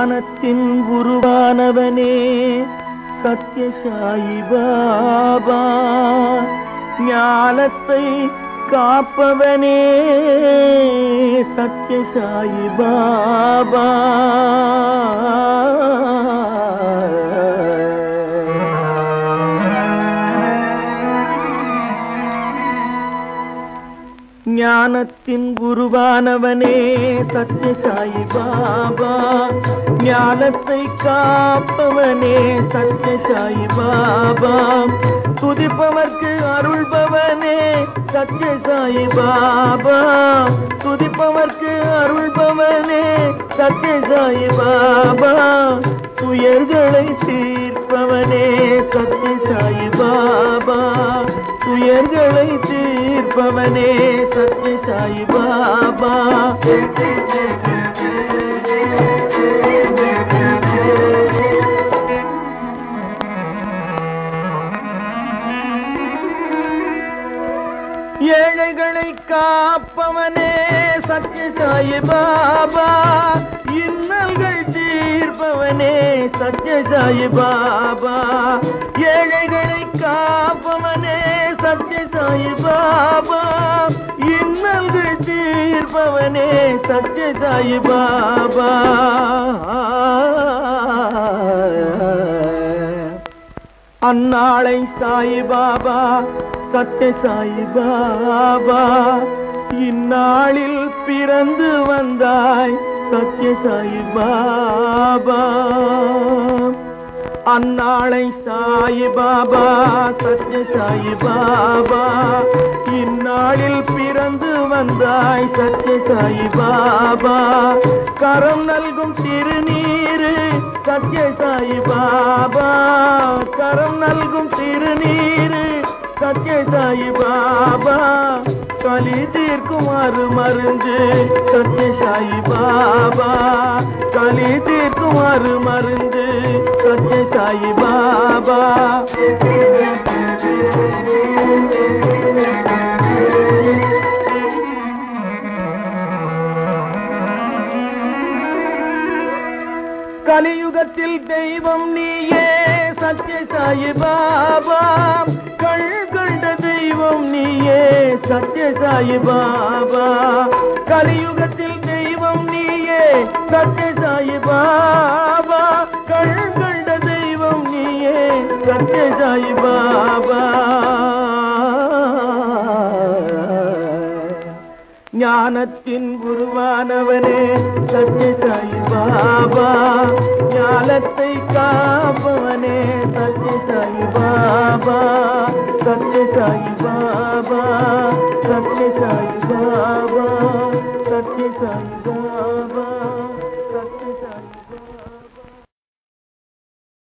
ஞானத்தின் குருவானவனே சத்யசாயி பாபா ஞானத்தை காப்பவனே சத்யசாயி பாபா ஞானத்தின் குருவானவனே சத்யசாயி பாபா ஞானத்தை காப்பவனே சத்யசாயி பாபா துதிப்பவர்க்கு அருள்பவனே சத்யசாயி பாபா துதிப்பவர்க்கு அருள்பவனே சத்யசாயி பாபா துயர்களை தீர்ப்பவனே சத்யசாயி பாபா துயர்களை தீர்ப்பவனே சத்யசாயி பாபா ஏழைகளை காப்பவனே சத்யசாயி பாபா இன்னல்கள் தீர்ப்பவனே சத்யசாயி பாபா ஏழைகளை காப்பவனே சத்யசாயி பாபா இன்னல்கள் தீர்ப்பவனே சத்யசாயி பாபா அந்நாளை சாயி பாபா சத்ய சாயி பாபா இந்நாளில் பிறந்து வந்தாய் சத்ய சாயி பாபா அந்நாளை சாயி பாபா சத்ய சாயி பாபா இந்நாளில் பிறந்து வந்தாய் சத்ய சாயி பாபா கரம் நல்கும் திருநீரு சத்ய சாயி பாபா கரம் நல்கும் திருநீரு சத்ய சாயி பாபா கலி தீர்க்குமாறு மருந்து சத்ய சாயி பாபா கலி தீர்க்குமாறு மருந்து சத்ய சாயி பாபா கலியுகத்தில் தெய்வம் நீயே சத்ய சாயி பாபா கள் கண்ட தெய்வம் நீயே சத்ய சாயி பாபா கலியுகத்தில் தெய்வம் நீயே சத்ய சாயி பாபா கள் கண்ட தெய்வம் நீயே சத்ய சாயி பாபா ஞானத்தின் குருவானவனே சத்யசாயி பாபா ஞானத்தை காப்பவனே சத்யசாயி பாபா சத்யசாயி பாபா சத்யசாயி பாபா சத்யசாயி பாபா